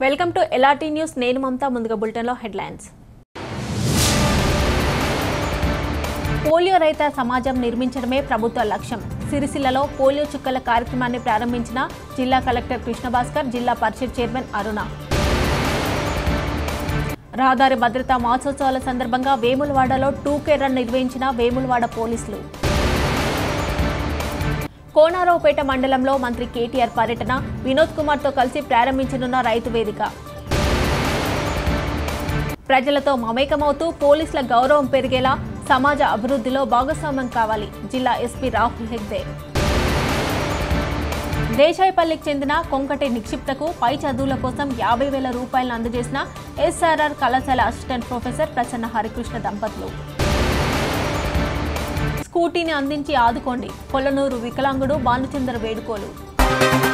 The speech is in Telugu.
వెల్కమ్ టు ఎల్ఆర్టీ న్యూస్ నేను మమతా ముందుగా బులెటిన్లో హెడ్లైన్స్ పోలియో రహిత సమాజం నిర్మించడమే ప్రభుత్వ లక్ష్యం సిరిసిల్లలో పోలియో చుక్కల కార్యక్రమాన్ని ప్రారంభించిన జిల్లా కలెక్టర్ కృష్ణభాస్కర్ జిల్లా పరిషత్ చైర్మన్ అరుణ రహదారి భద్రతా మహోత్సవాల సందర్భంగా వేములవాడలో టూ కే రన్ నిర్వహించిన వేములవాడ పోలీసులు కోనారావుపేట మండలంలో మంత్రి కేటీఆర్ పర్యటన వినోద్ కుమార్తో కలిసి ప్రారంభించనున్న రైతు వేదిక ప్రజలతో మమేకమవుతూ పోలీసుల గౌరవం పెరిగేలా సమాజ అభివృద్ధిలో భాగస్వామ్యం కావాలి జిల్లా ఎస్పీ రాహుల్ హెగ్దే దేశాయపల్లికి చెందిన కొంకటి నిక్షిప్తకు పై చదువుల కోసం యాభై వేల రూపాయలను అందజేసిన ఎస్ఆర్ఆర్ కళాశాల అసిస్టెంట్ ప్రొఫెసర్ ప్రసన్న హరికృష్ణ దంపతులు స్కూటీని అందించి ఆదుకోండి కొల్లనూరు వికలాంగుడు భానుచందర్ వేడుకోలు